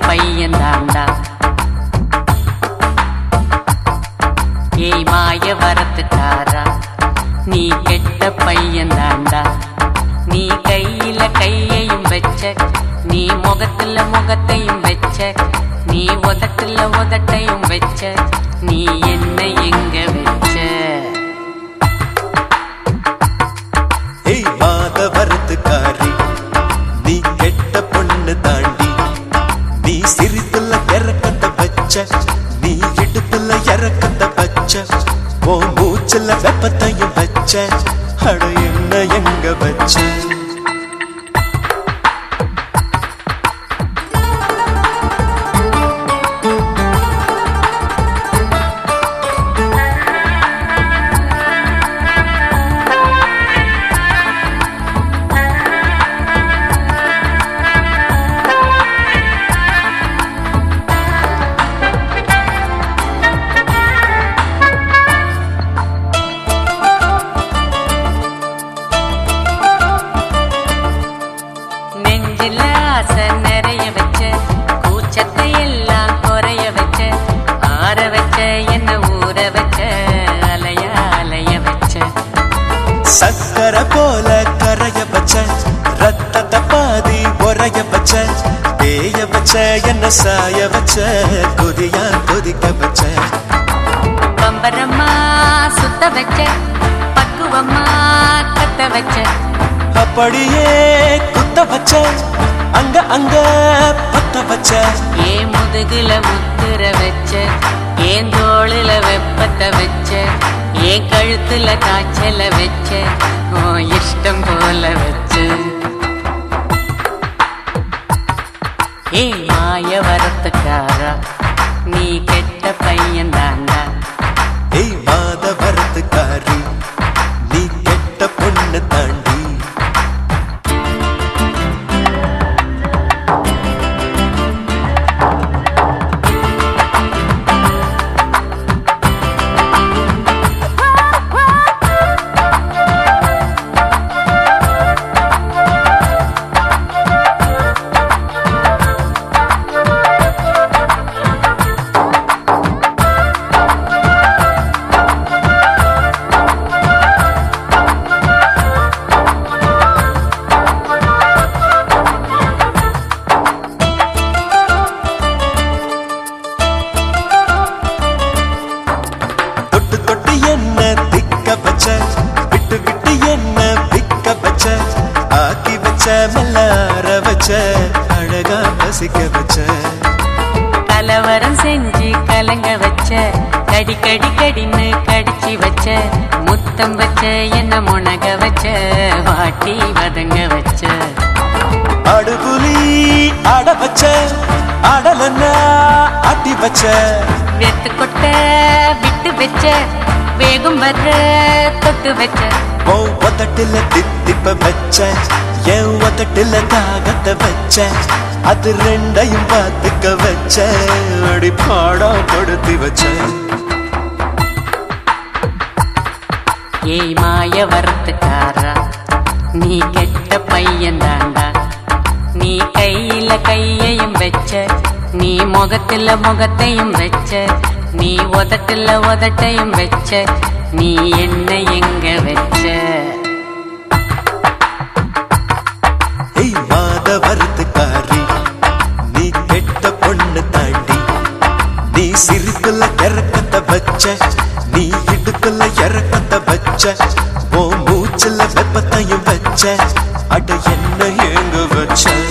பையன் தாண்டா ஏய் மாய வரத்துக்காரா நீ கெட்ட பையன் தாண்டா நீ கையில கையையும் வச்ச நீ முகத்துல முகத்தையும் வச்ச நீ உதட்டுல உதட்டையும் வச்ச நீ என்ன எங்க வச்ச ஏய் மாத வரத்துக்காரி நீ கெட்ட பொண்ணு தாண்டி நீ சிரிப்புல இறக்கத்த வச்ச நீ இடுப்புல இறக்கத்த வச்ச ஓ மூச்சுல வெப்பத்தையும் வச்ச அட என்ன எங்க வச்ச நெஞ்சில ஆசை நிறைய வச்ச கூச்சத்தை எல்லாம் குறைய வச்ச ஆற வச்ச என்ன ஊற வச்ச அலைய அலைய வச்ச சக்கரை போல கரைய வச்ச ரத்தத்தை பாதி உரைய வச்ச தேய வச்ச என்ன சாய வச்ச கொதியா கொதிக்க வச்ச பம்பரமா சுத்த வச்ச பக்குவமா கத்த வச்ச அப்படியே குத்த வச்ச அங்க அங்க பத்த வச்ச ஏன் முதுகுல முத்துற வச்ச ஏன் தோளுல வெப்பத்தை வச்ச ஏன் கழுத்துல காய்ச்சல வச்ச ஓ இஷ்டம் போல வச்ச ஏ மாய வரத்துக்காரா நீ கெட்ட பையன் தாண்டா ஏய் மாத வரத்துக்காரி நீ கெட்ட பொண்ணு தாண்டி தொட்டு தொட்டு என்ன திக்க வச்ச விட்டு விட்டு என்ன விக்க வச்ச ஆக்கி வச்ச மெல்லார வச்ச அழகா பசிக்க வச்ச கலவரம் செஞ்சு கலங்க வச்ச கடி கடி கடின்னு கடிச்சு வச்ச முத்தம் வச்ச என்ன முனக வச்ச வாட்டி வதங்க வச்ச அடுபுலி ஆட வச்ச ஆடலன்னா ஆட்டி வச்ச வெத்து கொட்ட விட்டு வச்ச வேகம் வர்ற தொட்டு வச்ச ஓ ஒத்தட்டில தித்திப்ப வச்ச என் ஒத்தட்டில தாகத்தை வச்ச அது ரெண்டையும் பார்த்துக்க வச்ச அடி பாடம் படுத்தி வச்ச ஏய் மாய வரத்துக்காரா நீ கெட்ட பையன் தாண்டா நீ கையில கையையும் வச்ச நீ முகத்துல முகத்தையும் வச்ச நீ உதட்டுல உதட்டையும் வச்ச நீ என்ன எங்க வச்ச ஏய் மாத வரத்துக்காரி நீ கெட்ட பொண்ணு தாண்டி நீ சிரிப்புல இறக்கத்த வச்ச நீ இடுப்புல இறக்கத்த வச்ச ஓ மூச்சுல வெப்பத்தையும் வச்ச அட என்ன எங்க வச்ச